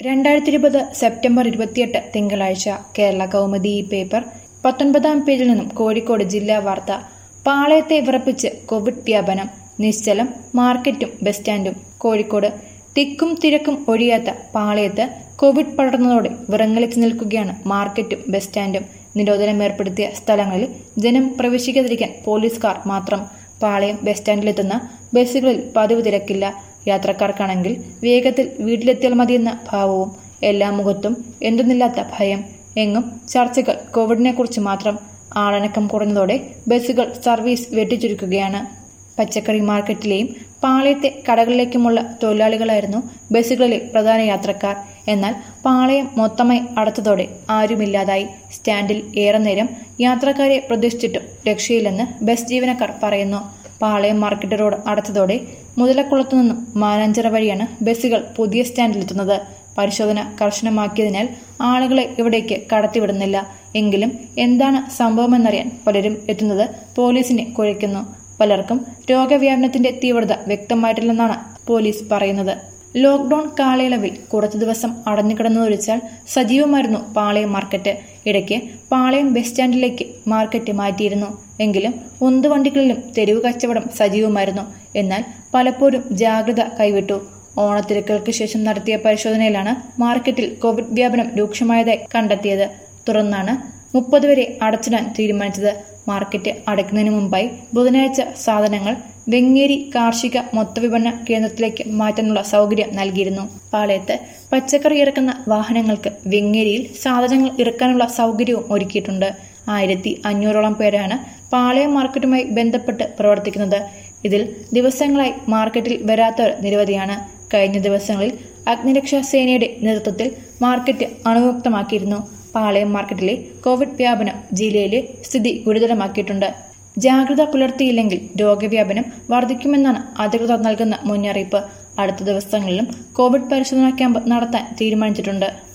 രണ്ടായിരത്തി ഇരുപത് സെപ്റ്റംബർ ഇരുപത്തിയെട്ട് തിങ്കളാഴ്ച കേരള കൗമുദി ഈ പേപ്പർ പത്തൊൻപതാം പേജിൽ നിന്നും കോഴിക്കോട് ജില്ലാ വാർത്ത പാളയത്തെ വിറപ്പിച്ച് കോവിഡ് വ്യാപനം നിശ്ചലം മാർക്കറ്റും ബസ് സ്റ്റാൻഡും കോഴിക്കോട് തിക്കും തിരക്കും ഒഴിയാത്ത പാളയത്ത് കോവിഡ് പടർന്നതോടെ വിറങ്ങലിച്ചു നിൽക്കുകയാണ് മാർക്കറ്റും ബസ് സ്റ്റാൻഡും നിരോധനം ഏർപ്പെടുത്തിയ സ്ഥലങ്ങളിൽ ജനം പ്രവേശിക്കാതിരിക്കാൻ പോലീസുകാർ മാത്രം പാളയം ബസ് സ്റ്റാൻഡിലെത്തുന്ന ബസ്സുകളിൽ പതിവ് തിരക്കില്ല യാത്രക്കാർക്കാണെങ്കിൽ വേഗത്തിൽ വീട്ടിലെത്തിയാൽ മതിയെന്ന ഭാവവും എല്ലാ മുഖത്തും എന്തെന്നില്ലാത്ത ഭയം എങ്ങും ചർച്ചകൾ കോവിഡിനെ കുറിച്ച് മാത്രം ആളനക്കം കുറഞ്ഞതോടെ ബസ്സുകൾ സർവീസ് വെട്ടിച്ചുരുക്കുകയാണ് പച്ചക്കറി മാർക്കറ്റിലെയും പാളയത്തെ കടകളിലേക്കുമുള്ള തൊഴിലാളികളായിരുന്നു ബസ്സുകളിലെ പ്രധാന യാത്രക്കാർ എന്നാൽ പാളയം മൊത്തമായി അടച്ചതോടെ ആരുമില്ലാതായി സ്റ്റാൻഡിൽ ഏറെ നേരം യാത്രക്കാരെ പ്രതീക്ഷിച്ചിട്ടും രക്ഷയില്ലെന്ന് ബസ് ജീവനക്കാർ പറയുന്നു പാളയം മാർക്കറ്റ് റോഡ് അടച്ചതോടെ മുതലക്കുളത്തു നിന്നും മാനാഞ്ചിറ വഴിയാണ് ബസ്സുകൾ പുതിയ സ്റ്റാൻഡിലെത്തുന്നത് പരിശോധന കർശനമാക്കിയതിനാൽ ആളുകളെ ഇവിടേക്ക് കടത്തിവിടുന്നില്ല എങ്കിലും എന്താണ് സംഭവമെന്നറിയാൻ പലരും എത്തുന്നത് പോലീസിനെ കുഴയ്ക്കുന്നു പലർക്കും രോഗവ്യാപനത്തിന്റെ തീവ്രത വ്യക്തമായിട്ടില്ലെന്നാണ് പോലീസ് പറയുന്നത് ലോക്ഡൌൺ കാലയളവിൽ കുറച്ചു ദിവസം അടഞ്ഞുകിടന്നതൊഴിച്ചാൽ സജീവമായിരുന്നു പാളയം മാർക്കറ്റ് ഇടയ്ക്ക് പാളയം ബസ് സ്റ്റാൻഡിലേക്ക് മാർക്കറ്റ് മാറ്റിയിരുന്നു എങ്കിലും ഉന്തുവണ്ടികളിലും തെരുവ് കച്ചവടം സജീവമായിരുന്നു എന്നാൽ പലപ്പോഴും ജാഗ്രത കൈവിട്ടു ഓണത്തിരക്കുകൾക്ക് ശേഷം നടത്തിയ പരിശോധനയിലാണ് മാർക്കറ്റിൽ കോവിഡ് വ്യാപനം രൂക്ഷമായതായി കണ്ടെത്തിയത് തുടർന്നാണ് മുപ്പത് വരെ അടച്ചിടാൻ തീരുമാനിച്ചത് മാർക്കറ്റ് അടയ്ക്കുന്നതിന് മുമ്പായി ബുധനാഴ്ച സാധനങ്ങൾ വെങ്ങേരി കാർഷിക മൊത്തവിപണന കേന്ദ്രത്തിലേക്ക് മാറ്റാനുള്ള സൗകര്യം നൽകിയിരുന്നു പാളയത്ത് പച്ചക്കറി ഇറക്കുന്ന വാഹനങ്ങൾക്ക് വെങ്ങേരിയിൽ സാധനങ്ങൾ ഇറക്കാനുള്ള സൗകര്യവും ഒരുക്കിയിട്ടുണ്ട് ആയിരത്തി അഞ്ഞൂറോളം പേരാണ് പാളയം മാർക്കറ്റുമായി ബന്ധപ്പെട്ട് പ്രവർത്തിക്കുന്നത് ഇതിൽ ദിവസങ്ങളായി മാർക്കറ്റിൽ വരാത്തവർ നിരവധിയാണ് കഴിഞ്ഞ ദിവസങ്ങളിൽ അഗ്നിരക്ഷാ സേനയുടെ നേതൃത്വത്തിൽ മാർക്കറ്റ് അണുമുക്തമാക്കിയിരുന്നു പാളയം മാർക്കറ്റിലെ കോവിഡ് വ്യാപനം ജില്ലയിലെ സ്ഥിതി ഗുരുതരമാക്കിയിട്ടുണ്ട് ജാഗ്രത പുലർത്തിയില്ലെങ്കിൽ രോഗവ്യാപനം വർദ്ധിക്കുമെന്നാണ് അധികൃതർ നൽകുന്ന മുന്നറിയിപ്പ് അടുത്ത ദിവസങ്ങളിലും കോവിഡ് പരിശോധനാ ക്യാമ്പ് നടത്താൻ തീരുമാനിച്ചിട്ടുണ്ട്